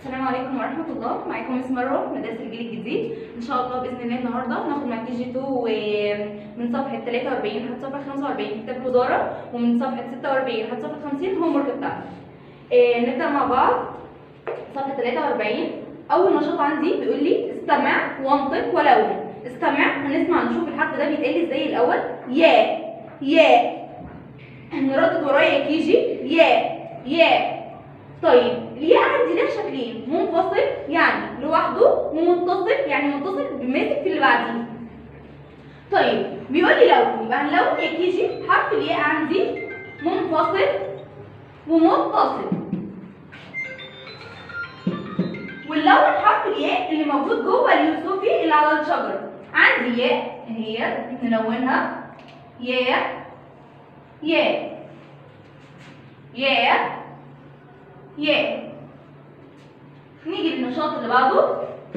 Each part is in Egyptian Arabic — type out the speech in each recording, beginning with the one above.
السلام عليكم ورحمة الله معاكم مس مروة مدرسة الجيل الجديد إن شاء الله بإذن الله النهاردة هناخد مع كي جي 2 من صفحة 43 لحد صفحة 45 كتاب الوزارة ومن صفحة 46 لحد صفحة 50 هوم ورك بتاعنا. إيه، نبدأ مع بعض صفحة 43 أول نشاط عندي بيقول لي استمع وانطق ولون استمع هنسمع نشوف الحرف ده بيتقال ازاي الأول يا يا نردد ورايا يا كيجي يا يا طيب الياء عندي لها شكلين منفصل يعني لوحده ومتصل يعني متصل بماسك في اللي بعديه طيب بيقول لي لون يبقى هنلون يا كيجي حرف الياء عندي منفصل ومتصل واللون حرف الياء اللي موجود جوه اليوسفي اللي على الشجر عندي ياء هي نلونها ياء ياء ياء ياء نيجي للنشاط اللي بعده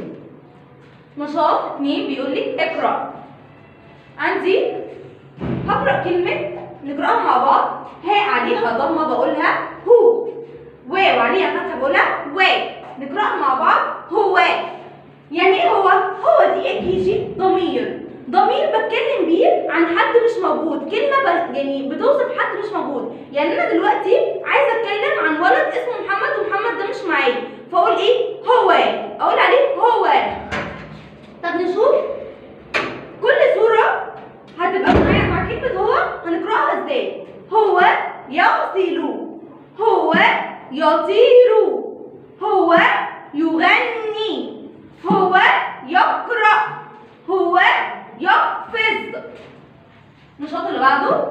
نشاط اتنين بيقول لي اقرا عندي هقرا كلمه نقراها مع بعض هاء عليها ضمه بقولها هو واو عليها فتحه بقولها واو نقراها مع بعض هو يعني ايه هو هو دي يجي ضمير ضمير بتكلم بيه عن حد مش موجود كلمه ب... يعني بتوصف حد مش موجود يعني انا دلوقتي عايزه اتكلم عن ولد اسمه محمد ومحمد ده مش معايا فاقول ايه هو اقول عليه هو طب نشوف كل صوره هتبقى معايا مع كلمه هو هنقراها ازاي هو يغسل هو يطير هو يغني هو يقرأ هو يقفز النشاط اللي بعده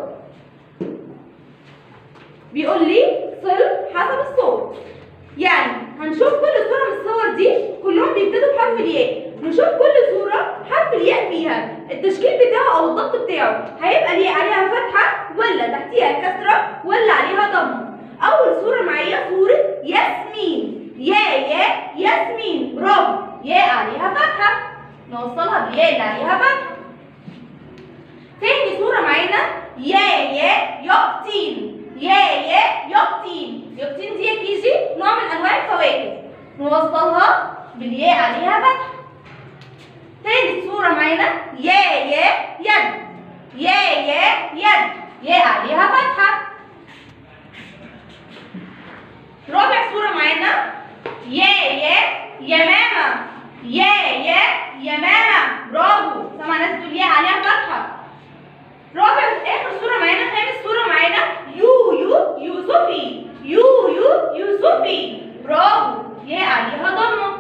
بيقول لي صل حسب الصوت يعني هنشوف كل صورة من الصور دي كلهم بيبتدوا بحرف الياء نشوف كل صورة حرف الياء فيها التشكيل بتاعه أو الضبط بتاعه هيبقى الياء عليها فتحة ولا تحتيها كسرة ولا عليها ضمة أول صورة معايا صورة ياسمين يا يا ياسمين برافو ياء عليها فتحة نوصلها بالياء اللي عليها فتحة تاني صورة معانا يا يا يقطين يا يا يقطين يقطين دي يا كيجي نوع من أنواع الفواكه نوصلها بالياء عليها فتحة تالت صورة معانا يا يا يد يا يا يد ياء عليها فتحة رابع صورة معانا يا يا يمامة يا يا يمامة برافو سمع ناس بتقول يا عليها فتحة رابع آخر صورة معانا خامس صورة معانا يو يو يوسفي يو يو يوسفي برافو يا عليها ضمة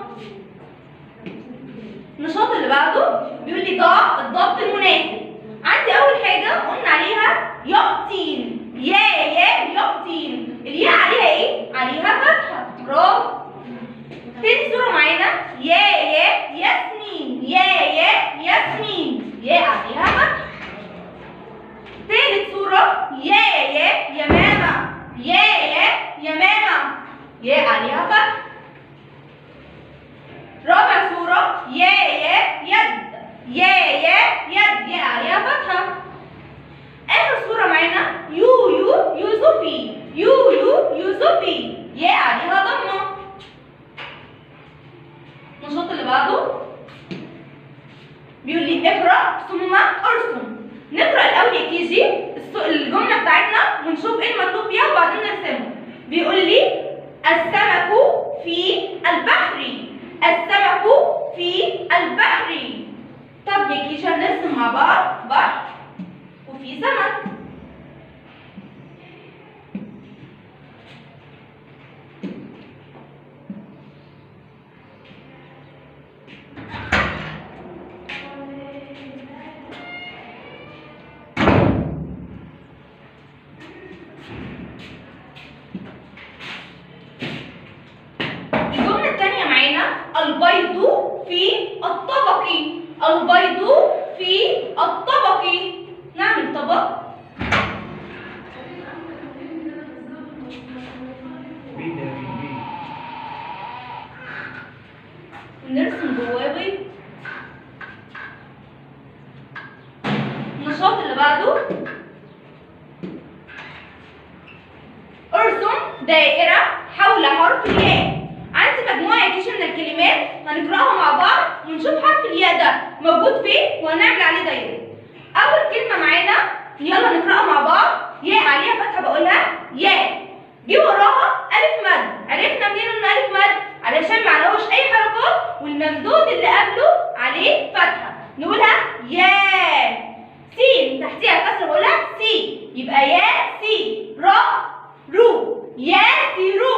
النشاط اللي بعده بيقول لي ضع الضبط المناسب عندي أول حاجة قلنا عليها يقطين يا يا يقطين الياء عليها ايه؟ عليها فتحة برافو تاني صورة معانا يا يا ياسمين يا يا ياسمين يا عليها فتحة تالت صورة يا يا يمامة يا يا يمامة يا عليها فتحة رابع صورة يا يا يد يا يا يد يا عليها فتحة آخر صورة معانا يو يو يوسفي يو يو يوسفي يا عليها ضمة النشاط اللي بعده بيقول لي اقرا ثم ارسم نقرا الاول يا كيجي الجمله بتاعتنا ونشوف ايه المطلوب فيها وبعدين نرسمه بيقول لي السمك في البحر السمك في البحر طب يا كيجي هنرسم مع بعض بحر وفي سمك الجملة الثانية معانا البيض في الطبق البيض في الطبق نعمل طبق نرسم جواه بيض النشاط اللي بعده ارسم دائرة حول حرف الياء عندي مجموعة يا يروح